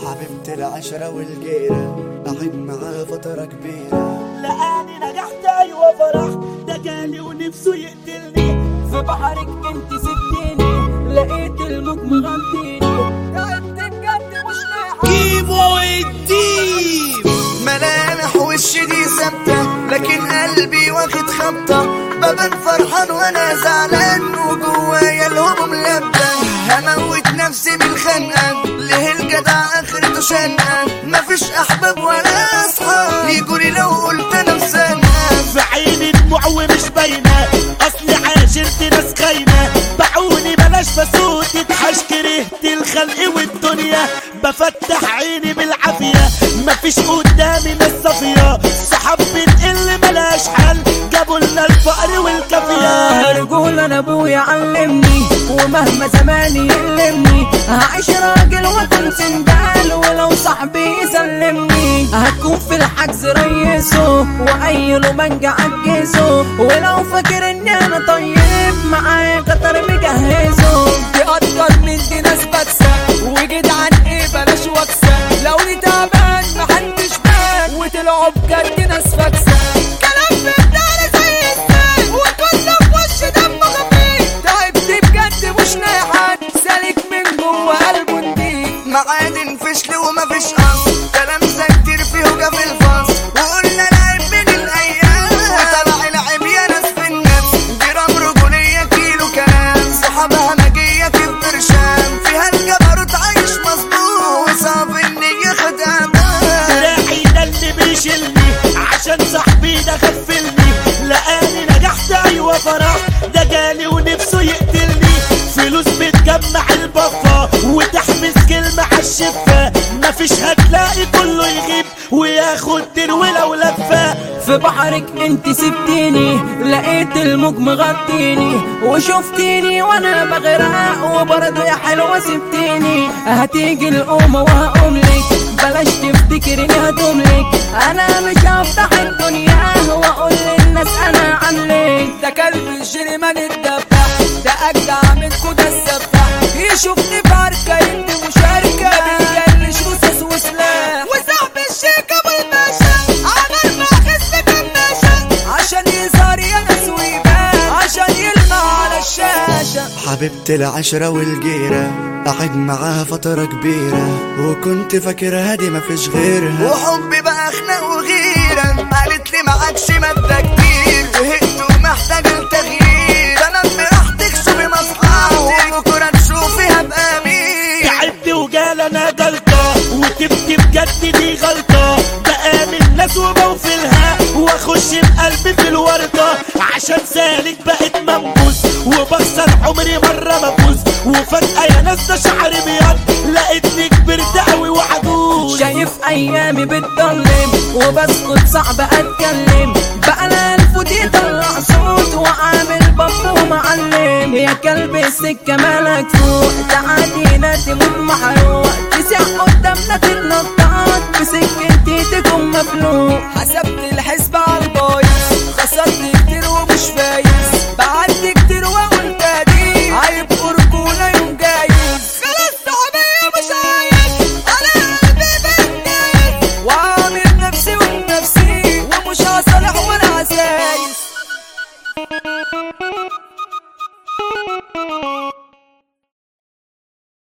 حبيبة العشرة والجيرة قاعد معاها فترة كبيرة لقاني نجحت ايوه فرح ده جالي ونفسه يقتلني في بحرك انت سبتيني لقيت الموج مغطيني تعبت بجد مش لاحق كيمو الديب ملامح وشي دي ثابتة لكن قلبي واخد خبطة ببان فرحان وانا زعلان وجوايا الهموم لبة هموت نفسي بالخنقة ليه الجدع اخرته شنقة مفيش احباب ولا اصحاب يجولي لو قلت انا مسنقة في عيني دموع ومش باينه اصلي عاشرت ناس خاينه باعوني بلاش بسوت اتحش كرهت الخلق والدنيا بفتح عيني بالعافيه مفيش قدامي ناس صافيه صحاب بتقل ملاش حل جابوا لنا الفقر والكافيه رجول انا ابويا علمني ومهما زماني يلمني هعيش راجل واكون سندال ولو صاحبي يسلمني هكون في الحجز ريسه وايله منجا عجزه ولو فاكر اني انا طيب معايا قطر مجهزه تقدر من دي ناس بكسه وجدعان ايه بلاش وكسه لو دي تعبان محدش بان وطلعوا بجد ناس فاكسه كلام في الدار زي السيف وكله في وش دمه خفيف تعبت بجد مش لاحق سالك من جوه قلبه نضيف معادن فشل ومفيش اصل كلام زي كتير فيه وجا في الفصل وقلنا لعب من الايام وطلع العيب يا ناس في النفس جرام رجولية كيلو كلام صحابها مجية في برشام فيها الجبروت عايش مظبوط وصعب ان ياخد امان دراعي ده اللي بيشيلني عشان صاحبي ده غفلني لقاني نجحت ايوه فرح ده جالي ونفسه يقتلني فلوس بتجمع البفة وتحبس كلمة عالشفة مفيش هتلاقي كله يغيب وياخد دين ولو لفة في بحرك انت سبتيني لقيت الموج مغطيني وشفتيني وانا بغرق وبرضه يا حلوه سبتيني هتيجي القومه وهقوملك بلاش تفتكريني هتملك انا مش هفتح الدنيا واقول للناس انا عاملك ده كلب الجريمان الدبح ده اجدع من كده السفاح يشوفني في عركه انت مشاركه ما بيجلش رصاص وسلاح وصاحب الشيك ابو الباشا عمل ما خس كماشة عشان يظهر يا ناس ويبان عشان يلمع على الشاشة حبيبة العشرة والجيرة قاعد معاها فترة كبيرة وكنت فاكرها دي مفيش غيرها وحبي بقى خناق وغيرة قالت لي معكش مادة كتير زهقت ومحتاج التغيير انا براحتك شوفي مصلحتك وبكرة تشوفيها بأمير تعبت وجال انا جلطة وتبت بجد دي غلطة بآمن ناس وبوفلها واخش بقلبي في الوردة عشان سالك بقت منبوس وبخسر عمري مرة مفوز وفجأة يا ناس ده شعري بيض لقيتني كبرت قوي وعجوز شايف ايامي بتضلم وبسكت صعب اتكلم بقى انا الفوت يطلع صوت وعامل بط ومعلم يا كلب السكة مالك فوق تعادينا تموت محروق تسع قدامنا تتنطط بسكتي تكون مفلوق حسب